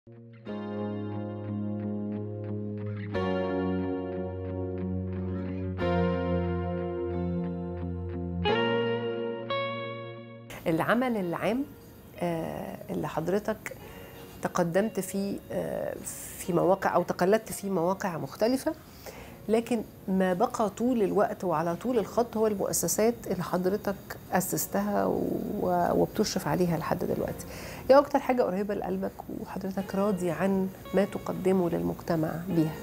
العمل العام آه، اللي حضرتك تقدمت فيه آه، في مواقع او تقلدت في مواقع مختلفه لكن ما بقى طول الوقت وعلى طول الخط هو المؤسسات اللي حضرتك اسستها و- وبتشرف عليها لحد دلوقتي. ايه اكتر حاجه قريبه لقلبك وحضرتك راضي عن ما تقدمه للمجتمع بيها؟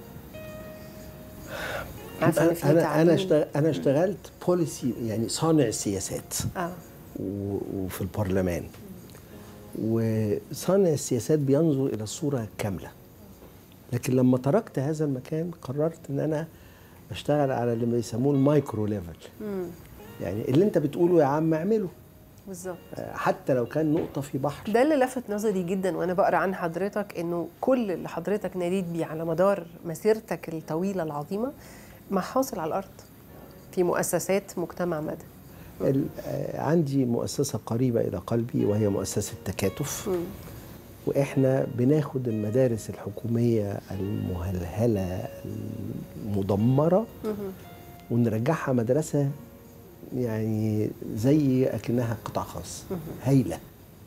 عارفه ان في انا انا تعليم- اشتغل انا اشتغلت بوليسي يعني صانع سياسات اه و- وفي البرلمان وصانع السياسات بينظر الى الصوره كامله لكن لما تركت هذا المكان قررت ان انا اشتغل على اللي بيسموه المايكرو ليفل امم يعني اللي انت بتقوله يا عم اعمله بالظبط آه، حتى لو كان نقطه في بحر ده اللي لفت نظري جدا وانا بقرا عن حضرتك انه كل اللي حضرتك ناديت بيه على مدار مسيرتك الطويله العظيمه ما حاصل على الارض في مؤسسات مجتمع مدني ال- آه، عندي مؤسسه قريبه الى قلبي وهي مؤسسه تكاتف مم. واحنا بناخد المدارس الحكوميه المهلهله المدمره مهم. ونرجعها مدرسه يعني زي اكنها قطاع خاص هايله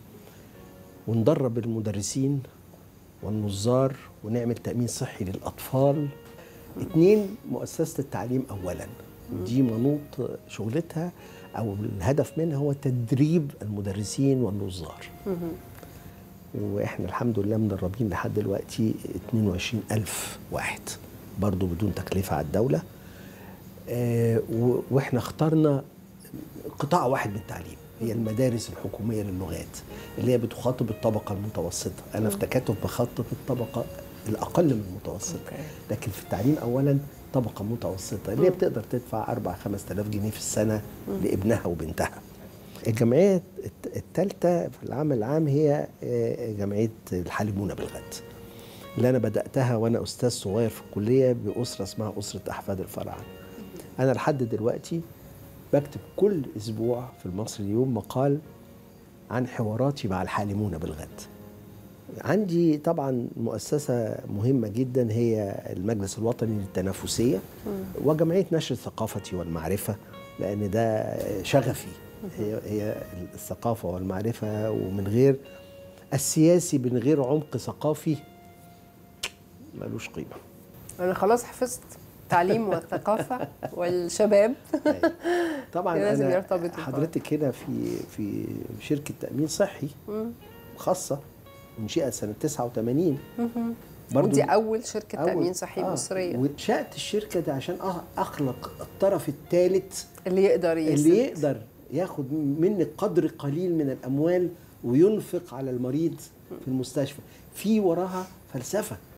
وندرب المدرسين والنظار ونعمل تامين صحي للاطفال اتنين مؤسسه التعليم اولا دي منوط شغلتها او الهدف منها هو تدريب المدرسين والنظار مهم. واحنا الحمد لله مدربين لحد دلوقتي 22 ألف واحد برضو بدون تكلفة على الدولة آه، و- واحنا اخترنا قطاع واحد من التعليم هي المدارس الحكومية للغات اللي هي بتخاطب الطبقة المتوسطة أنا في تكاتف بخاطب الطبقة الأقل من المتوسطة أوكي. لكن في التعليم أولا طبقة متوسطة اللي هي بتقدر تدفع 4 5000 جنيه في السنة لابنها وبنتها الجمعية الت- التالتة في العمل العام هي آه، جمعية الحالمون بالغد اللي أنا بدأتها وأنا أستاذ صغير في الكلية بأسرة اسمها أسرة أحفاد الفراعنة أنا لحد دلوقتي بكتب كل أسبوع في المصري اليوم مقال عن حواراتي مع الحالمون بالغد عندي طبعا مؤسسة مهمة جدا هي المجلس الوطني للتنافسية وجمعية نشر الثقافة والمعرفة لأن ده شغفي هي هي الثقافة والمعرفة ومن غير السياسي من غير عمق ثقافي ملوش قيمة انا خلاص حفظت التعليم والثقافه والشباب طبعا لازم أنا يرتبطوا ببعض. حضرتك هنا في في شركة تأمين صحي مم. خاصة انشئت سنة 89 مهم. برضو ودي اول شركه أول- تامين صحي آه، مصريه وانشأت الشركة دي عشان أخ- أخلق الطرف الثالث اللي يقدر يسد اللي يقدر ياخد مني قدر قليل من الأموال وينفق على المريض في المستشفى في وراها فلسفة